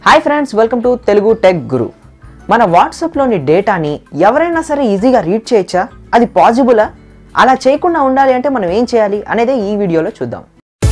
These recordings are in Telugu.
hi friends welcome to Telugu tech guru మన వాట్సాప్లోని డేటాని ఎవరైనా సరే ఈజీగా రీడ్ చేయొచ్చా అది పాసిబులా అలా చేయకుండా ఉండాలి అంటే మనం ఏం చేయాలి అనేదే ఈ వీడియోలో చూద్దాం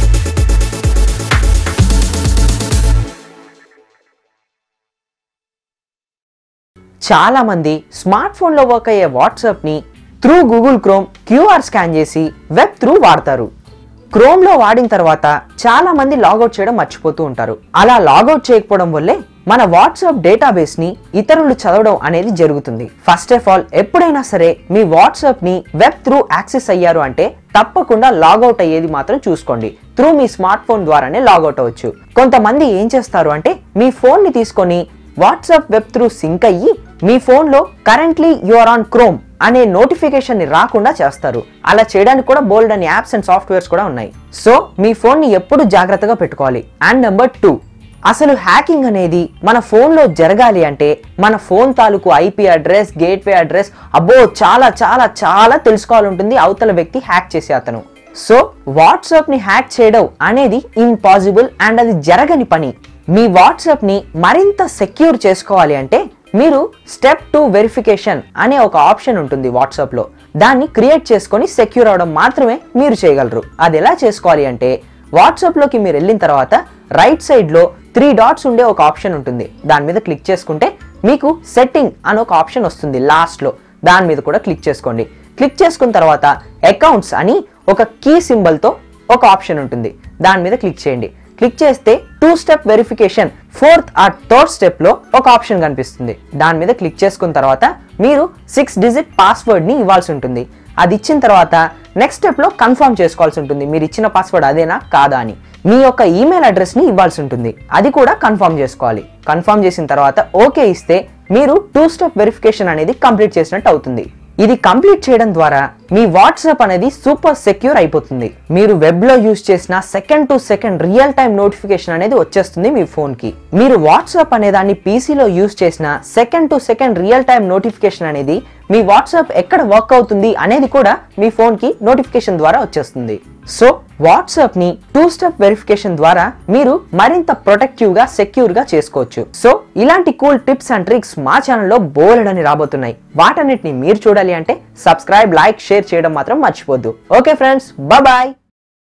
చాలామంది స్మార్ట్ ఫోన్లో వర్క్ అయ్యే వాట్సాప్ని through Google Chrome QR scan చేసి వెబ్ త్రూ వాడతారు క్రోమ్లో వాడిన తర్వాత చాలా మంది లాగౌట్ చేయడం మర్చిపోతూ ఉంటారు అలా లాగౌట్ చేయకపోవడం వల్లే మన వాట్సాప్ డేటాబేస్ని ఇతరులు చదవడం అనేది జరుగుతుంది ఫస్ట్ ఆఫ్ ఆల్ ఎప్పుడైనా సరే మీ వాట్సాప్ని వెబ్ త్రూ యాక్సెస్ అయ్యారు అంటే తప్పకుండా లాగౌట్ అయ్యేది మాత్రం చూసుకోండి త్రూ మీ స్మార్ట్ ఫోన్ ద్వారానే లాగౌట్ అవ్వచ్చు కొంతమంది ఏం చేస్తారు అంటే మీ ఫోన్ని తీసుకొని వాట్సాప్ వెబ్ త్రూ సింక్ అయ్యి మీ ఫోన్లో కరెంట్లీ యూఆర్ ఆన్ క్రోమ్ అనే నోటిఫికేషన్ ని రాకుండా చేస్తారు అలా చేయడానికి కూడా బోల్డ్ అని యాప్స్ అండ్ సాఫ్ట్వేర్స్ కూడా ఉన్నాయి సో మీ ఫోన్ ని ఎప్పుడు జాగ్రత్తగా పెట్టుకోవాలి అండ్ నెంబర్ టూ అసలు హ్యాకింగ్ అనేది మన ఫోన్లో జరగాలి అంటే మన ఫోన్ తాలూకు ఐపీ అడ్రస్ గేట్వే అడ్రస్ అబ్బో చాలా చాలా చాలా తెలుసుకోవాలి ఉంటుంది అవతల వ్యక్తి హ్యాక్ చేసే అతను సో వాట్సాప్ ని హ్యాక్ చేయడం అనేది ఇంపాసిబుల్ అండ్ అది జరగని పని మీ వాట్సాప్ ని మరింత సెక్యూర్ చేసుకోవాలి అంటే మీరు స్టెప్ టు వెరిఫికేషన్ అనే ఒక ఆప్షన్ ఉంటుంది వాట్సాప్లో దాన్ని క్రియేట్ చేసుకొని సెక్యూర్ అవడం మాత్రమే మీరు చేయగలరు అది ఎలా చేసుకోవాలి అంటే వాట్సాప్లోకి మీరు వెళ్ళిన తర్వాత రైట్ సైడ్లో త్రీ డాట్స్ ఉండే ఒక ఆప్షన్ ఉంటుంది దాని మీద క్లిక్ చేసుకుంటే మీకు సెట్టింగ్ అని ఒక ఆప్షన్ వస్తుంది లాస్ట్లో దాని మీద కూడా క్లిక్ చేసుకోండి క్లిక్ చేసుకున్న తర్వాత అకౌంట్స్ అని ఒక కీ సింబల్తో ఒక ఆప్షన్ ఉంటుంది దాని మీద క్లిక్ చేయండి క్లిక్ చేస్తే టూ స్టెప్ వెరిఫికేషన్ ఫోర్త్ ఆ థర్డ్ స్టెప్ లో ఒక ఆప్షన్ కనిపిస్తుంది దాని మీద క్లిక్ చేసుకున్న తర్వాత మీరు సిక్స్ డిజిట్ పాస్వర్డ్ ని ఇవ్వాల్సి ఉంటుంది అది ఇచ్చిన తర్వాత నెక్స్ట్ స్టెప్ లో కన్ఫర్మ్ చేసుకోవాల్సి ఉంటుంది మీరు ఇచ్చిన పాస్వర్డ్ అదేనా కాదా అని మీ యొక్క ఈమెయిల్ అడ్రస్ ని ఇవ్వాల్సి ఉంటుంది అది కూడా కన్ఫర్మ్ చేసుకోవాలి కన్ఫర్మ్ చేసిన తర్వాత ఓకే ఇస్తే మీరు టూ స్టెప్ వెరిఫికేషన్ అనేది కంప్లీట్ చేసినట్టు అవుతుంది ఇది కంప్లీట్ చేయడం ద్వారా మీ వాట్సాప్ అనేది సూపర్ సెక్యూర్ అయిపోతుంది మీరు వెబ్ లో యూజ్ చేసిన second to second real time notification అనేది వచ్చేస్తుంది మీ ఫోన్ కి మీరు వాట్సాప్ అనే దాన్ని పీసీలో యూజ్ చేసిన second to second real time notification అనేది మీ వాట్సాప్ ఎక్కడ వర్క్ అవుతుంది అనేది కూడా మీ ఫోన్ కి నోటిఫికేషన్ ద్వారా వచ్చేస్తుంది సో వాట్సాప్ ని టూ స్టెప్ వెరిఫికేషన్ ద్వారా మీరు మరింత ప్రొటెక్టివ్ గా సెక్యూర్ గా చేసుకోవచ్చు సో ఇలాంటి కూల్ టిప్స్ అండ్ ట్రిక్స్ మా ఛానల్లో బోలెడని రాబోతున్నాయి వాటన్నిటిని మీరు చూడాలి అంటే సబ్స్క్రైబ్ లైక్ షేర్ చేయడం మాత్రం మర్చిపోద్దు ఓకే ఫ్రెండ్స్ బాయ్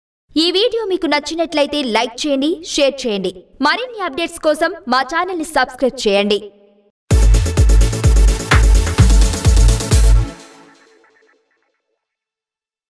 ఈ వీడియో మీకు నచ్చినట్లయితే లైక్ చేయండి షేర్ చేయండి మరిన్ని అప్డేట్స్ కోసం మా ఛానల్ని సబ్స్క్రైబ్ చేయండి